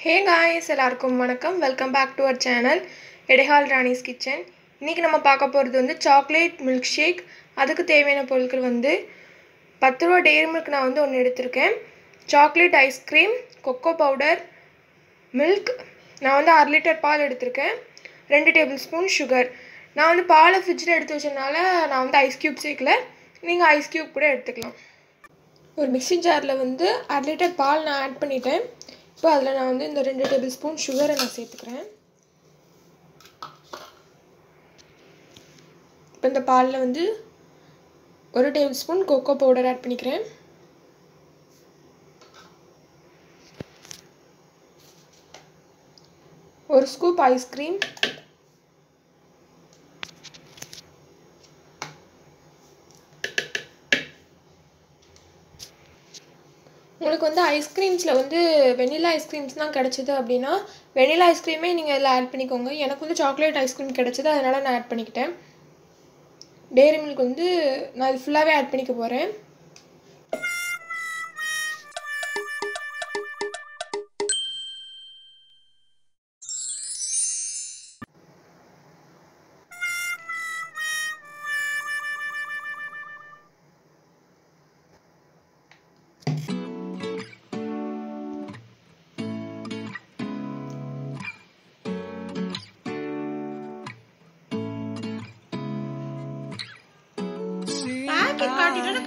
ஹே guys எல்லாருக்கும் வணக்கம் welcome back to our channel எடைஹால் ராணிஸ் கிச்சன் இன்றைக்கி நம்ம பார்க்க போகிறது வந்து சாக்லேட் மில்க் ஷேக் அதுக்கு தேவையான பொருட்கள் வந்து பத்து ரூபா டெய்ரி மில்க் நான் வந்து ஒன்று எடுத்திருக்கேன் chocolate ice cream cocoa powder milk நான் வந்து அரை லிட்டர் பால் எடுத்திருக்கேன் ரெண்டு டேபிள் ஸ்பூன் சுகர் நான் வந்து பாலை ஃப்ரிட்ஜில் எடுத்து வச்சதுனால நான் வந்து ஐஸ் க்யூப் சேர்க்கல நீங்கள் ஐஸ் க்யூப் கூட எடுத்துக்கலாம் ஒரு மிக்ஸி ஜாரில் வந்து அரை லிட்டர் பால் நான் ஆட் பண்ணிட்டேன் இப்போ அதில் நான் வந்து இந்த ரெண்டு டேபிள் ஸ்பூன் சுகரை நான் சேர்த்துக்கிறேன் இப்போ இந்த பாலில் வந்து ஒரு tablespoon cocoa powder add பண்ணிக்கிறேன் ஒரு ஸ்கூப் ஐஸ்கிரீம் உங்களுக்கு வந்து ஐஸ்கிரீம்ஸில் வந்து வெனிலா ஐஸ்கிரீம்ஸ் தான் கிடச்சிது அப்படின்னா வெனிலா ஐஸ்கிரீமே நீங்கள் இதில் ஆட் பண்ணிக்கோங்க எனக்கு வந்து சாக்லேட் ஐஸ்கிரீம் கிடச்சிது அதனால் நான் ஆட் பண்ணிக்கிட்டேன் டேரி மில்க் வந்து நான் இது ஃபுல்லாகவே ஆட் பண்ணிக்க போகிறேன் பாக்கெட் காட்டிட்டு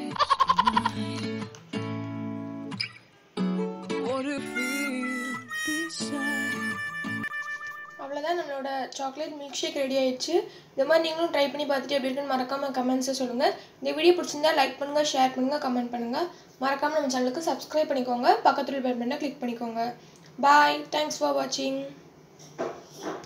அவ்வளோதான் நம்மளோட சாக்லேட் மில்க் ஷேக் ரெடி ஆயிடுச்சு இந்த மாதிரி நீங்களும் ட்ரை பண்ணி பார்த்துட்டு எப்படி இருக்குன்னு மறக்காமல் கமெண்ட்ஸை சொல்லுங்கள் இந்த வீடியோ பிடிச்சிருந்தா லைக் பண்ணுங்கள் ஷேர் பண்ணுங்கள் கமெண்ட் பண்ணுங்கள் மறக்காமல் நம்ம சேனலுக்கு சப்ஸ்கிரைப் பண்ணிக்கோங்க பக்கத்தில் பெல் பட்டனை கிளிக் பண்ணிக்கோங்க பாய் தேங்க்ஸ் ஃபார் வாட்சிங்